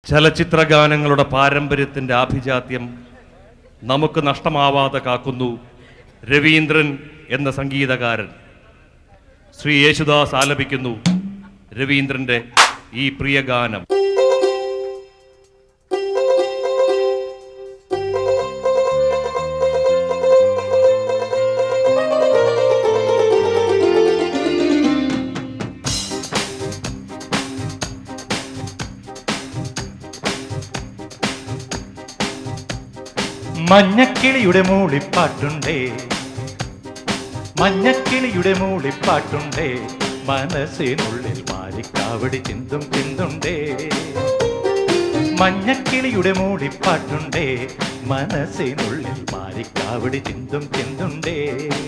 ചലച്ചിത്ര ഗാനങ്ങളുടെ പാരമ്പര്യത്തിൻ്റെ ആഭിജാത്യം നമുക്ക് നഷ്ടമാവാതെ കാക്കുന്നു രവീന്ദ്രൻ എന്ന സംഗീതകാരൻ ശ്രീ യേശുദാസ് ആലപിക്കുന്നു രവീന്ദ്രന്റെ ഈ പ്രിയ ഗാനം മഞ്ഞക്കിളിയുടെ മൂളിപ്പാട്ടുണ്ടേ മഞ്ഞക്കിളിയുടെ മൂളിപ്പാട്ടുണ്ടേ മനസ്സിനുള്ളിൽ മാരിക്കാവടി ചിന്തും ചിന്തുണ്ടേ മഞ്ഞക്കിളിയുടെ മൂളിപ്പാട്ടുണ്ടേ മനസ്സിനുള്ളിൽ മാരിക്കാവടി ചിന്തും ചിന്തുണ്ടേ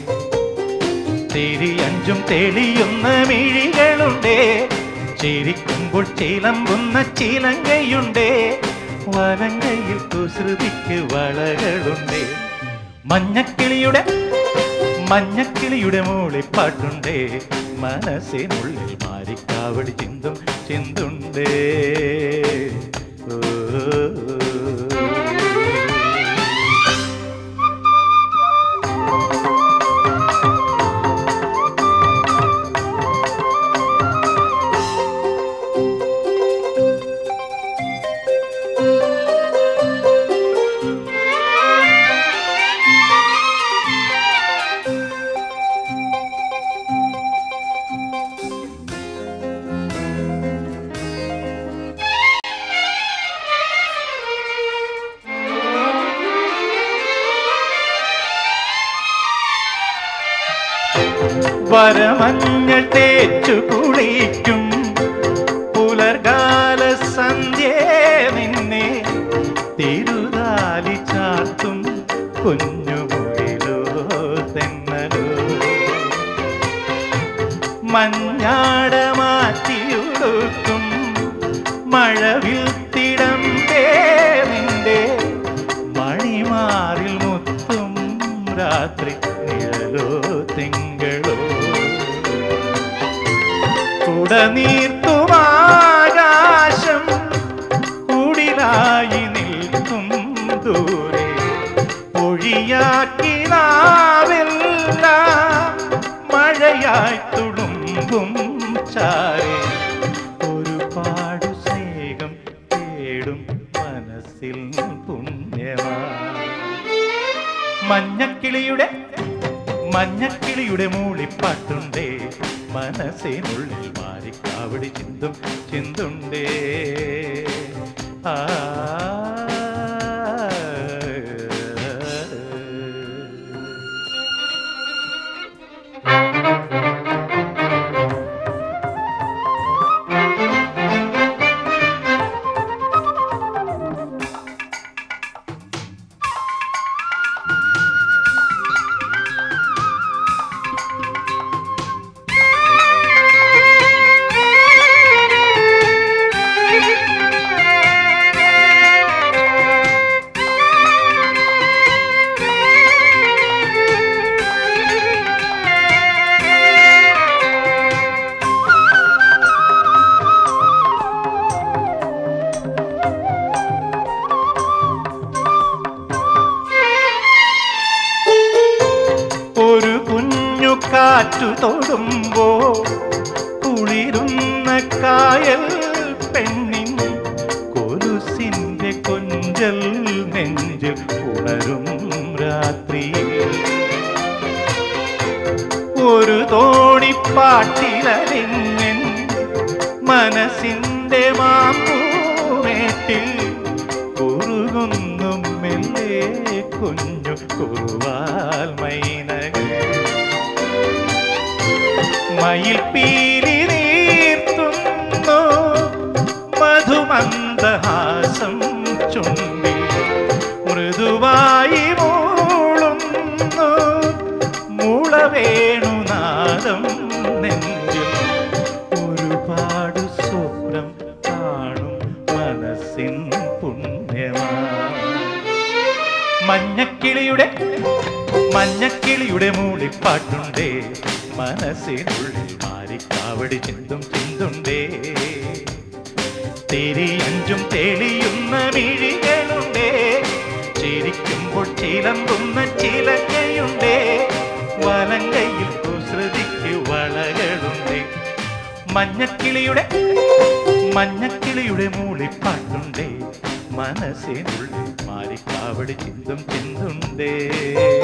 തിരിയഞ്ചും തെളിയുന്ന മിഴികളുണ്ടേ ചിരിക്കുമ്പോൾ ചിലമ്പുന്ന ചിലങ്കയുണ്ടേ വലങ്കയിൽ കുസൃതിക്ക് വളകളുണ്ടേ മഞ്ഞക്കിളിയുടെ മഞ്ഞക്കിളിയുടെ മൂളിപ്പാട്ടുണ്ടേ മനസ്സിനുള്ളിൽ മാരിക്കാവടി ചിന്തും ചിന്തുണ്ടേ ഓ വരമഞ്ഞൾ തേച്ചു കുളിക്കും പുലർകാല സന്ധ്യ നിന്നെ തിരുതാലി ചാർത്തും കുഞ്ഞുമുകിലോ തെന്നലോ മഞ്ഞാട മാറ്റിയുടുക്കും മഴവിൽ തിടമ്പേ നിന്റെ മണിമാറിൽ മുത്തും രാത്രി നിഴലോ തിങ്കളോ കുടനീർത്തുമാകാശം കുടിലായി നിൽക്കും ദൂരെ ഒഴിയാക്കിനാവില്ല മഴയായി തുളുമ്പും ചാരെ ഒരുപാട് സ്നേഹം തേടും മനസ്സിൽ പുണ്യമാ മഞ്ഞക്കിളിയുടെ മഞ്ഞക്കിളിയുടെ മൂളിപ്പാട്ടുണ്ടേ മനസ്സിനുള്ളിൽ മാറിക്കാവടി ചിന്തും ചിന്തുണ്ടേ ആ ഒരു കുഞ്ഞു കാറ്റു തൊടുമ്പോ കുളിരുന്ന കായൽ പെണ്ണിൻ കൊലുസിന്റെ കൊഞ്ചൽ നെഞ്ചിൽ ഉണരും രാത്രിയിൽ ഒരു തോണിപ്പാട്ടിലറിഞ്ഞൻ മനസ്സിന്റെ മാമ്പൂമേട്ടിൽ കുറുകുന്നും മെല്ലെ കുഞ്ഞു കുറുവാൽ മൈനകൾ മയിൽ പീലി നീർത്തുന്നു മധുമന്ദഹാസം ചുണ്ടിൽ മൃദുവായി മൂളുന്നു മുളവേണുനാദം നെഞ്ചിൽ ഒരുപാട് സ്വപ്നം കാണും മനസ്സിൻ പുണ്യമാ മഞ്ഞക്കിളിയുടെ മഞ്ഞക്കിളിയുടെ മൂളിപ്പാട്ടുണ്ടേ മനസ്സിനുള്ളിൽ മാറിക്കാവടി ചിന്തും ചിന്തുണ്ടേ തിരിയഞ്ചും തെളിയുന്ന മിഴികളുണ്ടേ ചിരിക്കുമ്പോൾ ചിലമ്പുന്ന ചിലക്കയുണ്ടേ വലങ്കയിൽ കുസൃതിക്ക് വളകളുണ്ടേ മഞ്ഞക്കിളിയുടെ മഞ്ഞക്കിളിയുടെ മൂളിപ്പാട്ടുണ്ടേ മനസ്സിനുള്ളിൽ മാറിക്കാവടി ചിന്തും ചിന്തുണ്ടേ